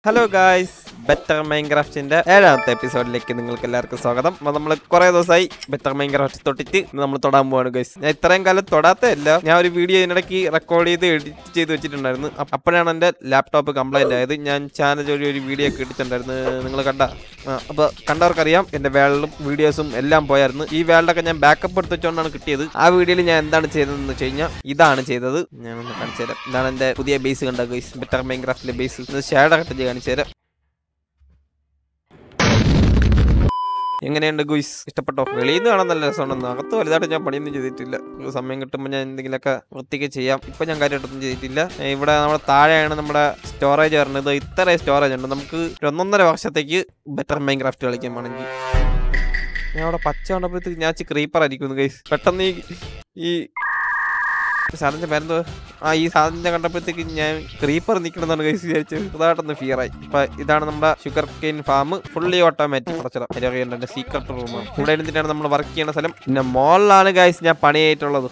Hello guys better മൈൻക്രാഫ്റ്റിന്റെ ഏഴാമത്തെ എപ്പിസോഡിലേക്ക് നിങ്ങൾക്ക് എല്ലാവർക്കും സ്വാഗതം നമ്മൾ കുറെ ദിവസമായി ബെറ്റർ മൈൻക്രാഫ്റ്റ് തൊട്ടിട്ട് നമ്മൾ തൊടാൻ പോവാണ് ഗൈസ് ഞാൻ ഇത്രയും കാലം തൊടാത്തതല്ല ഞാൻ ഒരു വീഡിയോ ഇതിനിടയ്ക്ക് റെക്കോർഡ് ചെയ്ത് എഡിറ്റ് ചെയ്ത് വെച്ചിട്ടുണ്ടായിരുന്നു അപ്പ- അപ്പോഴാണ് എൻ്റെ ലാപ്ടോപ്പ് കംപ്ലൈന്റ് ആയത് ഞാൻ ചാനൽ വഴി ഒരു വീഡിയോ ഒക്കെ ഇട്ടിട്ടുണ്ടായിരുന്നു നിങ്ങൾ കണ്ട അപ്പോൾ കണ്ടവർക്കറിയാം എൻ്റെ വേൾഡും വീഡിയോസും എല്ലാം പോയായിരുന്നു ഈ വേൾഡൊക്കെ ഞാൻ ബാക്കപ്പ് എടുത്ത് വെച്ചുകൊണ്ടാണ് കിട്ടിയത് ആ വീഡിയോയിൽ ഞാൻ എന്താണ് ചെയ്തതെന്ന് വെച്ച് കഴിഞ്ഞാൽ ഇതാണ് ചെയ്തത് ഞാനൊന്ന് കാണിച്ചു തരാം ഇതാണ് എൻ്റെ പുതിയ ബേസ് കണ്ട ഗൈസ് ബെറ്റർ മൈൻക്രാഫ്റ്റിലെ ബേസ് ഷേഡ് കട്ടിച്ച് കാണിച്ചു തരാം എങ്ങനെയുണ്ട് ഗുയ്സ് ഇഷ്ടപ്പെട്ടോ വെളിയിൽ നിന്ന് കാണാൻ നല്ല രസമുണ്ടെന്ന് അകത്ത് വലുതായിട്ട് ഞാൻ പണിയൊന്നും ചെയ്തിട്ടില്ല ഒരു സമയം കിട്ടുമ്പോൾ ഞാൻ എന്തെങ്കിലുമൊക്കെ വൃത്തിക്ക് ചെയ്യാം ഇപ്പൊ ഞാൻ കാര്യമായിട്ടൊന്നും ചെയ്തിട്ടില്ല ഏ, ഇവിടെ നമ്മുടെ താഴെയാണ് നമ്മുടെ സ്റ്റോറേജ് വരുന്നത് ഇത്ര സ്റ്റോറേജ് ഉണ്ട് നമുക്ക് ഒരു ഒന്നൊന്നര വർഷത്തേക്ക് ബെറ്റർ മൈൻ ക്രാഫ്റ്റ് കളിക്കാൻ വേണമെങ്കിൽ ഞാൻ അവിടെ പച്ച കണ്ടപ്പോഴത്തേക്ക് ഞാൻ ക്രീപ്പർ ആയിരിക്കുന്നു ഗൈസ് പെട്ടെന്ന് ഈ ഈ സാധനത്തിന്റെ പേരെന്തോ ആ ഈ സാധനത്തെ കണ്ടപ്പോഴത്തേക്ക് ഞാൻ ക്രീപ്പർ നിൽക്കണമെന്നാണ് കൈസ് വിചാരിച്ചത് ചെറുതായിട്ടൊന്ന് ഫിയർ ആയി അപ്പൊ ഇതാണ് നമ്മുടെ sugar cane farm fully automatic കുറച്ചിടം അറിയേണ്ട എന്റെ സീക്രട്ട് റൂമാണ് ഇവിടെ ഇരുന്നിട്ടാണ് നമ്മൾ വർക്ക് ചെയ്യുന്ന സ്ഥലം പിന്നെ മോളിലാണ് ഗൈസ് ഞാൻ പണിയായിട്ടുള്ളത്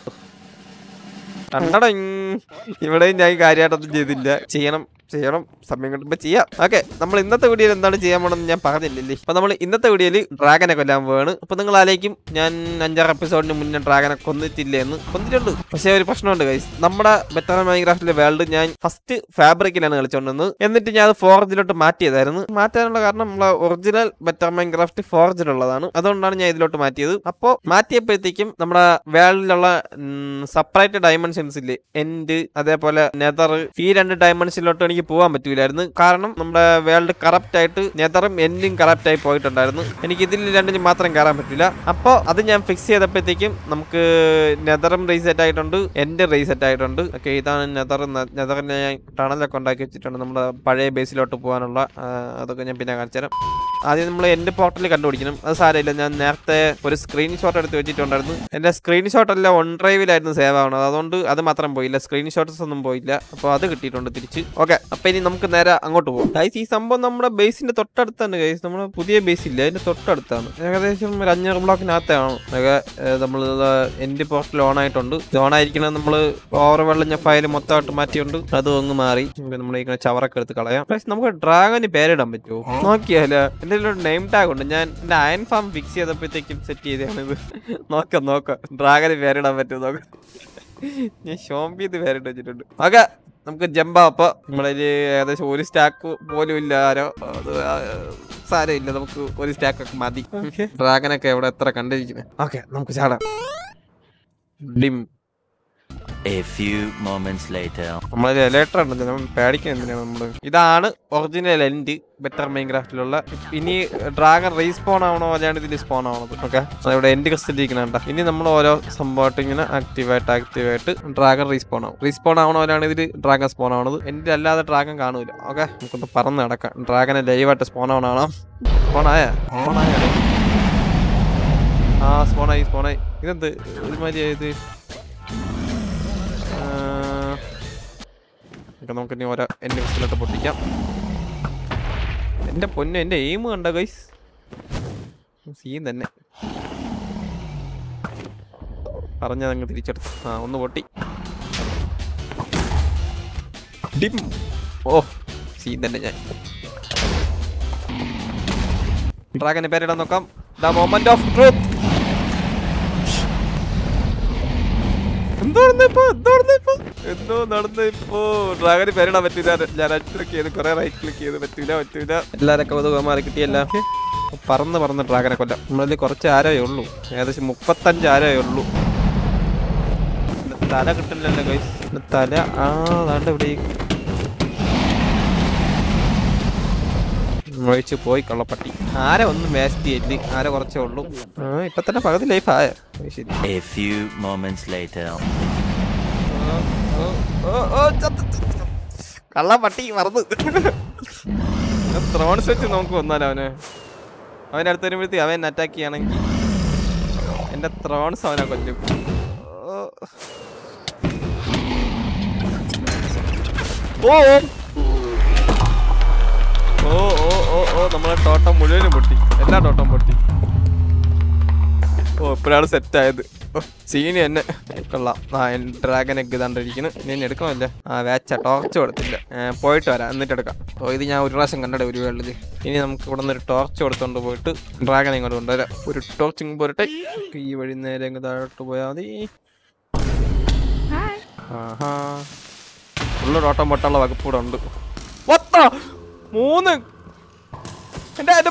കണ്ടട ഇവിടെയും ഞാൻ കാര്യമായിട്ടൊന്നും ചെയ്തില്ല ചെയ്യണം ചെയ്യണം സമയം കിട്ടുമ്പോ ചെയ്യാം ഓക്കെ നമ്മൾ ഇന്നത്തെ വീഡിയോയിൽ എന്താണ് ചെയ്യാൻ പോണെന്ന് ഞാൻ പറഞ്ഞില്ലല്ലേ അപ്പൊ നമ്മൾ ഇന്നത്തെ വീഡിയോയിൽ ഡ്രാഗനെ കൊല്ലാൻ പോവാണ് അപ്പൊ നിങ്ങൾ ആലേക്കും ഞാൻ അഞ്ചാറ് എപ്പിസോഡിന് മുന്നേ ഡ്രാഗനെ കൊന്നിട്ടില്ല എന്ന് കൊന്നിട്ടുണ്ട് പക്ഷേ ഒരു പ്രശ്നമുണ്ട് ഗൈസ് നമ്മുടെ ബെറ്റർ മൈൻക്രാഫ്റ്റിലെ വേൾഡ് ഞാൻ ഫസ്റ്റ് ഫാബ്രിക്കിലാണ് കളിച്ചോണ്ടിരുന്നത് എന്നിട്ട് ഞാൻ അത് ഫോർജിലോട്ട് മാറ്റിയതായിരുന്നു മാറ്റാനുള്ള കാരണം നമ്മളെ ഒറിജിനൽ ബെറ്റർ മൈൻക്രാഫ്റ്റ് ഫോർജിലുള്ളതാണ് അതുകൊണ്ടാണ് ഞാൻ ഇതിലോട്ട് മാറ്റിയത് അപ്പോൾ മാറ്റിയപ്പോഴത്തേക്കും നമ്മുടെ വേൾഡിലുള്ള സെപ്പറേറ്റ് ഡയമെൻഷൻസ് ഇല്ലേ എൻഡ് അതേപോലെ നെതർ ഈ രണ്ട് ഡയമെൻഷനിലോട്ട് എനിക്ക് പോകാൻ പറ്റൂലായിരുന്നു കാരണം നമ്മുടെ വേൾഡ് കറപ്റ്റ് ആയിട്ട് നെതറും എൻഡും കറപ്റ്റ് ആയി പോയിട്ടുണ്ടായിരുന്നു എനിക്ക് ഇതിൽ രണ്ടിനും മാത്രം കയറാൻ പറ്റില്ല അപ്പോൾ അത് ഞാൻ ഫിക്സ് ചെയ്തപ്പോഴത്തേക്കും നമുക്ക് നെതറും റീസെറ്റ് ആയിട്ടുണ്ട് എൻഡ് റീസെറ്റ് ആയിട്ടുണ്ട് ഓക്കെ ഇതാണ് നെതർ നെതറിനെ ഞാൻ ടണലൊക്കെ ഉണ്ടാക്കി വെച്ചിട്ടുണ്ട് നമ്മുടെ പഴയ ബേസിലോട്ട് പോകാനുള്ള ആ, അതൊക്കെ ഞാൻ പിന്നെ കാണിച്ചു തരാം ആദ്യം നമ്മൾ എന്റെ പോർട്ടലിൽ കണ്ടുപിടിക്കണം അത് സാരമില്ല ഞാൻ നേരത്തെ ഒരു സ്ക്രീൻഷോട്ട് എടുത്ത് വെച്ചിട്ടുണ്ടായിരുന്നു എന്റെ സ്ക്രീൻഷോട്ട് എല്ലാം ഒൺ ഡ്രൈവിലായിരുന്നു സേവ് ആവണത് അതുകൊണ്ട് അത് മാത്രം പോയില്ല സ്ക്രീൻഷോട്ട്സ് ഒന്നും പോയില്ല അപ്പോൾ അത് കിട്ടിയിട്ടുണ്ട് തിരിച്ച് ഓക്കെ അപ്പൊ ഇനി നമുക്ക് നേരെ അങ്ങോട്ട് പോകും ഗൈസ് ഈ സംഭവം നമ്മുടെ ബേസിന്റെ തൊട്ടടുത്താണ് ഗൈസ് നമ്മുടെ പുതിയ ബേസ് ഇല്ല അതിന്റെ തൊട്ടടുത്താണ് ഏകദേശം ഒരു അഞ്ഞൂറ് ബ്ലോക്കിനകത്താണ് ഒക്കെ നമ്മൾ എന്റെ പോർട്ടൽ ഓൺ ആയിട്ടുണ്ട് ഓൺ ആയിരിക്കണത് നമ്മൾ ഓവർ വെള്ളം ഫയൽ മൊത്തമായിട്ട് മാറ്റിയുണ്ട് അതും അങ്ങ് മാറി നമ്മൾ ഈ ചവറൊക്കെ എടുത്ത് കളയാം പക്ഷെ നമുക്ക് ഡ്രാഗന് പേരിടാൻ പറ്റുമോ നോക്കിയാലോ എന്റെ ഒരു നെയിം ടാഗ് ഉണ്ട് ഞാൻ എന്റെ അയൺ ഫാം ഫിക്സ് ചെയ്തപ്പോഴത്തേക്കും സെറ്റ് ചെയ്തതാണിത് നോക്കാം നോക്കാം ഡ്രാഗന് പേരിടാൻ പറ്റുമോ നോക്കാം ഞാൻ ഷോംബിന്ന് പേരിട്ട് വെച്ചിട്ടുണ്ട് ഓക്കെ നമുക്ക് ജമ്പ അപ്പൊ നമ്മളതിൽ ഏകദേശം ഒരു സ്റ്റാക്ക് പോലും ഇല്ല ആരോ അത് ആ, സാരമില്ല നമുക്ക് ഒരു സ്റ്റാക്ക് ഒക്കെ മതി ഡ്രാഗനൊക്കെ എവിടെ എത്ര കണ്ടിരിക്കുന്നത് ഓക്കെ നമുക്ക് ചാടാം ഡിം A few moments later. നമ്മളൊരു എലേറ്റർ ഉണ്ടല്ലോ നമ്മൾ പേടിക്കാൻ എന്തിനാണ് നമ്മള് ഇതാണ് ഒറിജിനൽ എൻഡ് ബെറ്റർ മൈൻക്രാഫ്റ്റിലുള്ള ഇനി ഡ്രാഗൺ റീസ്പോൺ ആവണോ അല്ലാണ്ട് ഇതിൽ സ്പോൺ ആവണത് ഓക്കെ ഇവിടെ എൻഡ് ക്രിസ്റ്റലിരിക്കണ ഇനി നമ്മൾ ഓരോ സംഭവമായിട്ട് ഇങ്ങനെ ആക്റ്റീവായിട്ട് ആക്റ്റീവായിട്ട് ഡ്രാഗൺ റീസ്പോൺ ആവും റീസ്പോൺ ആവണോ അല്ലാണ്ട് ഇതിൽ ഡ്രാഗൺ സ്പോൺ ആവണത് എൻഡിൽ അല്ലാതെ ഡ്രാഗൺ കാണൂല ഓക്കെ നമുക്കൊന്ന് പറന്ന് നടക്കാം ഡ്രാഗനെ ലൈവായിട്ട് സ്പോൺ ആവണോ സ്പോൺ ആയ സ്പോൺ ആയ ആ സ്പോണായി സ്പോണായി ഇതെന്ത് ഒരുമാതിരി ഇത് ഒക്കെ നമുക്ക് ഇനി ഓരോ എന്റെ വിസിലോട്ട് പൊട്ടിക്കാം എന്റെ പൊന്നു എന്റെ എയിം കണ്ട ഗൈസ് സീൻ തന്നെ പറഞ്ഞതങ്ങ് തിരിച്ചെടുത്തു ആ ഒന്ന് പൊട്ടി ഡിം ഓ സീൻ തന്നെ ഞാൻ ഡ്രാഗന്റെ പേരിടാൻ നോക്കാം ദ മൊമെന്റ് ഓഫ് ട്രൂത്ത് എന്തോ നടന്നിപ്പോ എന്തോ നടന്നിപ്പോ എന്തോ നടന്നിപ്പോ ഡ്രാഗന് പേരിടാൻ പറ്റില്ല ഞാൻ റൈറ്റ് ക്ലിക്ക് ചെയ്ത് കുറെ റൈറ്റ് ക്ലിക്ക് ചെയ്ത് പറ്റൂല പറ്റൂല എല്ലാരും കൗതുകം മാറി കിട്ടിയല്ല പറന്ന് പറന്ന് ഡ്രാഗനെ കൊല്ലാം നമ്മളിൽ കുറച്ച് ആരോയേ ഉള്ളൂ ഏകദേശം മുപ്പത്തഞ്ച് ആരോയേ ഉള്ളൂ പിന്നെ തല കിട്ടില്ലല്ലോ guys. പിന്നെ തല ആ അതാണ്ട് ഇവിടെ ഈ ഒഴിച്ച് പോയി കള്ളപ്പട്ടി ആര ഒന്നും വേസ്റ്റ് ചെയ്യില്ല ആര കുറച്ചേ ഉള്ളൂ ആ ഇപ്പൊ തന്നെ പകുതി ലൈഫ് ആയ ശരി A few moments later. കള്ള പട്ടി മറന്നു ത്രോൺസ് വെച്ച് നമുക്ക് വന്നാലോ അവന് അവൻ അടുത്ത് വരുമ്പോഴത്തേ അവൻ അറ്റാക്ക് ചെയ്യണമെങ്കിൽ എന്റെ ത്രോൺസ് അവനെ കൊല്ലും ഓ ഓ ഓ ഓ ഓ നമ്മളെ ടോട്ടം മുഴുവനും പൊട്ടി എല്ലാ ടോട്ടം പൊട്ടി ഓ ഇപ്പോഴാണ് സെറ്റ് ആയത് സീനി തന്നെ കൊള്ളാം ആ ഡ്രാഗൻ എഗ് ഇതാണ്ടിരിക്കുന്നു ഇനി എന്നെ എടുക്കണമല്ലേ ആ വേച്ച ടോർച്ച് കൊടുത്തില്ല ഏ, പോയിട്ട് വരാം എന്നിട്ട് എടുക്കാം ഓ ഇത് ഞാൻ ഒരു പ്രാവശ്യം കണ്ടത് ഒരു വേളിൽ ഇനി നമുക്ക് ഇവിടെ നിന്ന് ഒരു ടോർച്ച് കൊടുത്തോണ്ട് പോയിട്ട് ഡ്രാഗൻ ഇങ്ങോട്ട് കൊണ്ടുവരാം ഒരു ടോർച്ച് ഇങ്ങ് പോരട്ടെ ഈ വഴി നേരെ അങ്ങ് താഴോട്ട് പോയാൽ മതി ആഹാ ഉള്ള ഓട്ടം പൊട്ടുള്ള വകുപ്പ് ഇവിടെ ഉണ്ട് വത്ത മൂന്ന് എന്റെ എന്റെ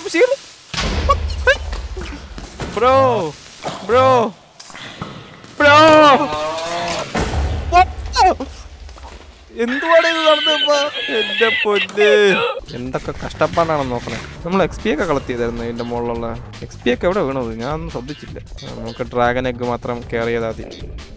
ബ്രോ ബ്രോ ബ്രോ എന്തുവാണ് ഇത് നടന്നപ്പോ എന്റെ പൊന്ന് എന്തൊക്കെ കഷ്ടപ്പാടാണെന്ന് നോക്കണേ നമ്മൾ എക്സ് പി ഒക്കെ കളക്ട് ചെയ്തായിരുന്നു ഇതിന്റെ മുകളിലുള്ള എക്സ് പി ഒക്കെ എവിടെ വീണത് ഞാൻ ഒന്നും ശ്രദ്ധിച്ചില്ല ആ, നമുക്ക് ഡ്രാഗൺ എഗ് മാത്രം കെയർ ചെയ്താൽ മതി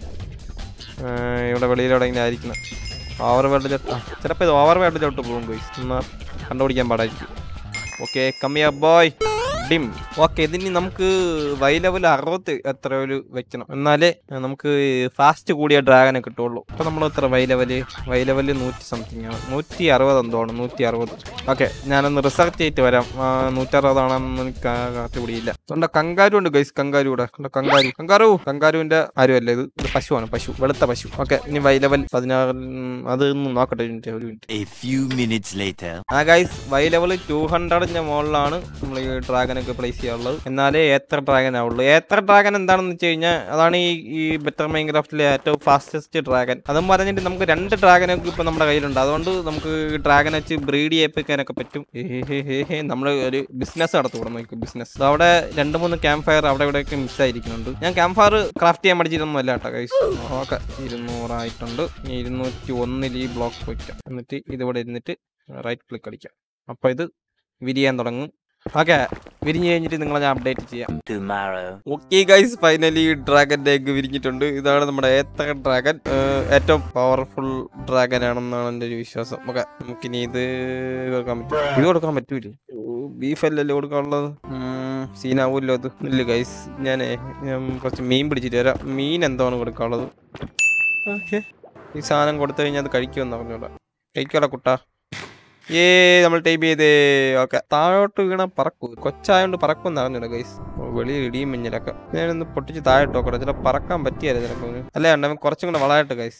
ആ, ഇവിടെ വെളിയിലെവിടെ ഇങ്ങനെ ആയിരിക്കണം ഓവർ വേൾഡ് ചവിട്ട് ചിലപ്പോൾ ഇത് ഓവർ വേൾഡ് ചവിട്ട് പോകും ഗോയ്സ് എന്നാൽ കണ്ടുപിടിക്കാൻ പാടായിരിക്കും ഓക്കെ കമ്മിയ ബോയ് ഡിം ഓക്കെ ഇതിന് നമുക്ക് വൈ ലെവൽ അറുപത് എത്ര ഒരു വെക്കണം എന്നാലേ ആ, നമുക്ക് ഫാസ്റ്റ് കൂടിയ ഡ്രാഗനെ കിട്ടുള്ളൂ അപ്പൊ നമ്മൾ എത്ര വൈ ലെവല് വൈ ലെവല് നൂറ്റി സംതിങ് ആണ് നൂറ്റി അറുപത് എന്തോണ് നൂറ്റി അറുപത് ഓക്കെ ഞാനൊന്ന് റിസർച്ച് ചെയ്തിട്ട് വരാം ആ, നൂറ്ററുപതാണെന്ന് എനിക്ക് കാട്ടുപിടിയില്ല അതുകൊണ്ട് കങ്കാരു ഉണ്ട് ഗൈസ് കങ്കാരു ഇവിടെ കണ്ടോ കങ്കാരു കങ്കാരു കങ്കാരുവിന്റെ ആരുമല്ല ഇത് ഇത് പശുവാണ് പശു വെളുത്ത പശു ഓക്കെ ഇനി വൈ ലെവൽ പതിനാറ് ഉം, അതൊന്ന് നോക്കട്ടെ ഒരു മിനിറ്റ് ഒരു minute A few minutes later. ആ ഗൈസ് വൈ ലെവൽ ടു ഹൺഡ്രഡിന്റെ മുകളിലാണ് നമ്മൾ ഈ ഡ്രാഗനൊക്കെ പ്ലേസ് ചെയ്യാനുള്ളത് എന്നാലേ ഏത്ര ഡ്രാഗൻ ആവുള്ളൂ ഏത്ര ഡ്രാഗൻ എന്താണെന്ന് വെച്ച് കഴിഞ്ഞാൽ അതാണ് ഈ ഈ ബെറ്റർ മൈൻക്രാഫ്റ്റിലെ ഏറ്റവും ഫാസ്റ്റസ്റ്റ് ഡ്രാഗൻ അതും പറഞ്ഞിട്ട് നമുക്ക് രണ്ട് ഡ്രാഗനൊക്കെ ഇപ്പൊ നമ്മുടെ കയ്യിലുണ്ട് അതുകൊണ്ട് നമുക്ക് ഡ്രാഗൻ വെച്ച് ബ്രീഡ് ചെയ്യിപ്പിക്കാനൊക്കെ പറ്റും നമ്മൾ ഒരു ബിസിനസ് നടത്തുകൂടെ നോക്കി ബിസിനസ് അവിടെ രണ്ട് മൂന്ന് ക്യാമ്പ് ഫയർ അവിടെ ഇവിടെയൊക്കെ മിസ് ആയിരിക്കുന്നുണ്ട് ഞാൻ ക്യാമ്പ് ഫയർ ക്രാഫ്റ്റ് ചെയ്യാൻ പഠിച്ചിട്ടൊന്നും അല്ല കേട്ടോ ഗൈസ് ഓക്കെ ഇരുന്നൂറായിട്ടുണ്ട് ഇനി ഇരുന്നൂറ്റി ഒന്നിൽ ഈ ബ്ലോക്ക് വയ്ക്കാം എന്നിട്ട് ഇതിവിടെ ഇരുന്നിട്ട് റൈറ്റ് ക്ലിക്ക് അടിക്കാം അപ്പോൾ ഇത് വിരിയാൻ തുടങ്ങും ഓക്കെ വിരിഞ്ഞ് കഴിഞ്ഞിട്ട് നിങ്ങളെ ഞാൻ അപ്ഡേറ്റ് ചെയ്യാം Tomorrow. ഓക്കെ ഗൈസ് ഫൈനലി ഡ്രാഗന്റെ എഗ് വിരിഞ്ഞിട്ടുണ്ട് ഇതാണ് നമ്മുടെ ഏത്തക ഡ്രാഗൻ ഏറ്റവും പവർഫുൾ ഡ്രാഗൻ ആണെന്നാണ് എൻ്റെ ഒരു വിശ്വാസം ഓക്കെ നമുക്കിനി ഇത് കൊടുക്കാൻ പറ്റും ഇത് കൊടുക്കാൻ പറ്റൂലേ ബീഫ് അല്ലല്ലോ കൊടുക്കാനുള്ളത് സീനാവൂല്ലോ അത് ഇല്ല ഗൈസ് ഞാനേ ഞാൻ കുറച്ച് മീൻ പിടിച്ചിട്ട് വരാം മീൻ എന്താണ് കൊടുക്കാനുള്ളത് ഓക്കെ ഈ സാധനം കൊടുത്തു കഴിഞ്ഞാൽ അത് കഴിക്കുമെന്ന് പറഞ്ഞോളാം കഴിക്കോളാം കുട്ടാ ഏ നമ്മൾ ടൈപ്പ് ചെയ്തേ ഓക്കെ താഴോട്ട് വീണ പറക്കൂ കൊച്ചായോണ്ട് പറക്കും അറിഞ്ഞൂടെ ഗൈസ് വെളിയിൽ ഇടിയും മിഞ്ഞലൊക്കെ ഞാനൊന്ന് പൊട്ടിച്ച് താഴോട്ട് നോക്കട്ടെ ചില പറക്കാൻ പറ്റിയല്ലേ ചിലപ്പോ അവന്. അല്ലേ അണ്ണ അവൻ കുറച്ചും കൂടെ വളരട്ടെ ഗൈസ്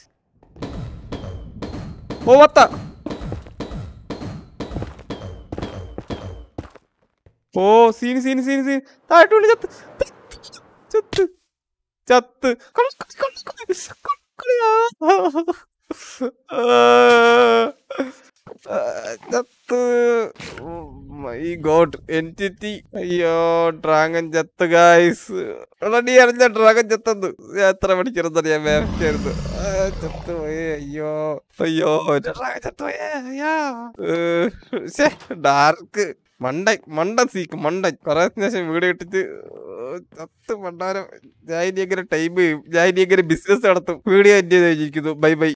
ഓ വത്ത ഓ സീന് സീന് സീന് സീന് താഴോട്ട് വീണ് ചത്ത് ചത്ത് ചത്ത് കളി, കളി, കളി, കളി, കളി, കളിയാ. ആ. ആ, ചത്ത് മൈ ഗോഡ് എൻറ്റിറ്റി അയ്യോ ഡ്രാഗൺ ചത്ത് ഗായ്സ് നീ അറിഞ്ഞ ഡ്രാഗൺ ചത്തത് ഞാൻ എത്ര മണിക്കൂറെന്നറിയാൻ വേർച്ചായിരുന്നു ചത്ത് പോയേ അയ്യോ അയ്യോ എന്റെ ഡ്രാഗൺ ചത്ത് പോയേ അയ്യോ ഡാർക്ക് മണ്ടൻ മണ്ടൻ സീക്ക് മണ്ടൻ കുറെ ശേഷം വീട് ഇട്ടിട്ട് ചത്ത് മണ്ടാരം ഞാൻ ഇനി എങ്ങനെ ടൈം ചെയ്യും ഞാൻ ഇനി എങ്ങനെ ബിസിനസ് നടത്തും വീഡിയോ എൻജോയ് ചെയ്തിരിക്കുന്നു ബൈ ബൈ